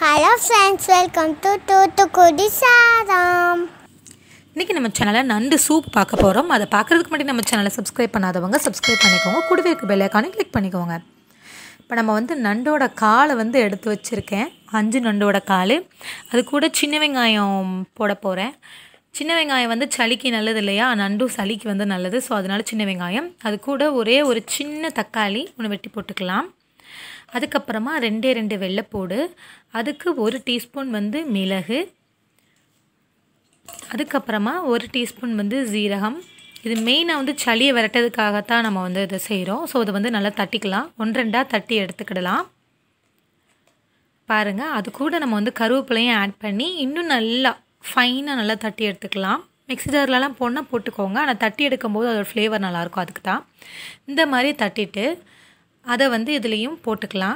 hello friends welcome to Thoothukudi சாரம் இன்றைக்கி நம்ம சேனலில் நண்டு சூப் பார்க்க போகிறோம் அதை பார்க்குறதுக்கு முன்னாடி நம்ம சேனலை சப்ஸ்கிரைப் பண்ணாதவங்க சப்ஸ்கிரைப் பண்ணிக்கோங்க கூடவே இருக்க பெல் ஐக்கானையும் கிளிக் பண்ணிக்கோங்க இப்போ நம்ம வந்து நண்டோட காலை வந்து எடுத்து வச்சுருக்கேன் அஞ்சு நண்டோட கால் அது கூட சின்ன வெங்காயம் போட போகிறேன் சின்ன வெங்காயம் வந்து சளிக்கு நல்லது இல்லையா நண்டும் சளிக்கு வந்து நல்லது ஸோ அதனால சின்ன வெங்காயம் அது கூட ஒரே ஒரு சின்ன தக்காளி ஒன்று வெட்டி போட்டுக்கலாம் அதுக்கப்புறமா ரெண்டே ரெண்டு வெள்ளைப்பூடு அதுக்கு ஒரு டீஸ்பூன் வந்து மிளகு அதுக்கப்புறமா ஒரு டீஸ்பூன் வந்து ஜீரகம் இது மெயினாக வந்து சளியை விரட்டதுக்காகத்தான் நம்ம வந்து இதை செய்கிறோம் ஸோ இதை வந்து நல்லா தட்டிக்கலாம் ஒன்று ரெண்டாக தட்டி எடுத்துக்கிடலாம் பாருங்கள் அது கூட நம்ம வந்து கருவேப்பிலையும் ஆட் பண்ணி இன்னும் நல்லா ஃபைனாக நல்லா தட்டி எடுத்துக்கலாம் மிக்ஸி ஜார்லலாம் போனால் போட்டுக்கோங்க ஆனால் தட்டி எடுக்கும்போது அதோட ஃப்ளேவர் நல்லாயிருக்கும் அதுக்கு தான் இந்த மாதிரி தட்டிட்டு அதை வந்து இதுலேயும் போட்டுக்கலாம்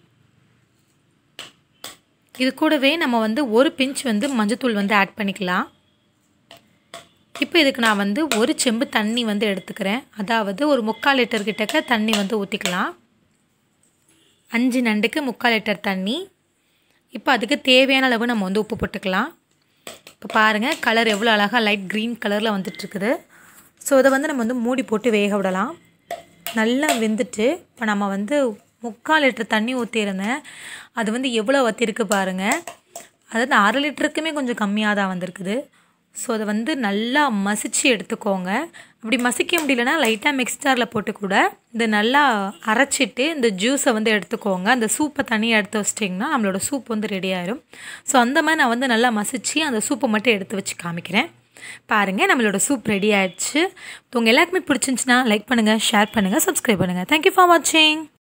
இது கூடவே நம்ம வந்து ஒரு பிஞ்ச் வந்து மஞ்சத்தூள் வந்து ஆட் பண்ணிக்கலாம் இப்போ இதுக்கு நான் வந்து ஒரு செம்பு தண்ணி வந்து எடுத்துக்கிறேன் அதாவது ஒரு முக்கால் லிட்டர் கிட்டக்க தண்ணி வந்து ஊற்றிக்கலாம் அஞ்சு நண்டுக்கு முக்கால் லிட்டர் தண்ணி இப்போ அதுக்கு தேவையான அளவு நம்ம வந்து உப்பு போட்டுக்கலாம் இப்போ பாருங்கள் கலர் எவ்வளோ அழகாக லைட் க்ரீன் கலரில் வந்துட்டுருக்குது ஸோ இதை வந்து நம்ம வந்து மூடி போட்டு வேக விடலாம் நல்லா வெந்துட்டு இப்போ நம்ம வந்து முக்கால் லிட்டர் தண்ணி ஊற்றிருந்தேன் அது வந்து எவ்வளோ வற்றிருக்கு பாருங்கள் அதாவது அரை லிட்டருக்குமே கொஞ்சம் கம்மியாக தான் வந்திருக்குது ஸோ அதை வந்து நல்லா மசிச்சு எடுத்துக்கோங்க அப்படி மசிக்க முடியலன்னா லைட்டாக மிக்ஸ் ஜாரில் போட்டு கூட இந்த நல்லா அரைச்சிட்டு இந்த ஜூஸை வந்து எடுத்துக்கோங்க அந்த சூப்பை தனியாக எடுத்து வச்சிட்டிங்கன்னா நம்மளோட சூப் வந்து ரெடி ஆயிரும் ஸோ அந்த மாதிரி நான் வந்து நல்லா மசிச்சு அந்த சூப்பை மட்டும் எடுத்து வச்சு காமிக்கிறேன் பாருங்கள் நம்மளோட சூப் ரெடி ஆயிடுச்சு உங்கள் எல்லாருக்குமே பிடிச்சிருந்துச்சுன்னா லைக் பண்ணுங்கள் ஷேர் பண்ணுங்கள் சப்ஸ்கிரைப் பண்ணுங்கள் தேங்க்யூ ஃபார் வாட்சிங்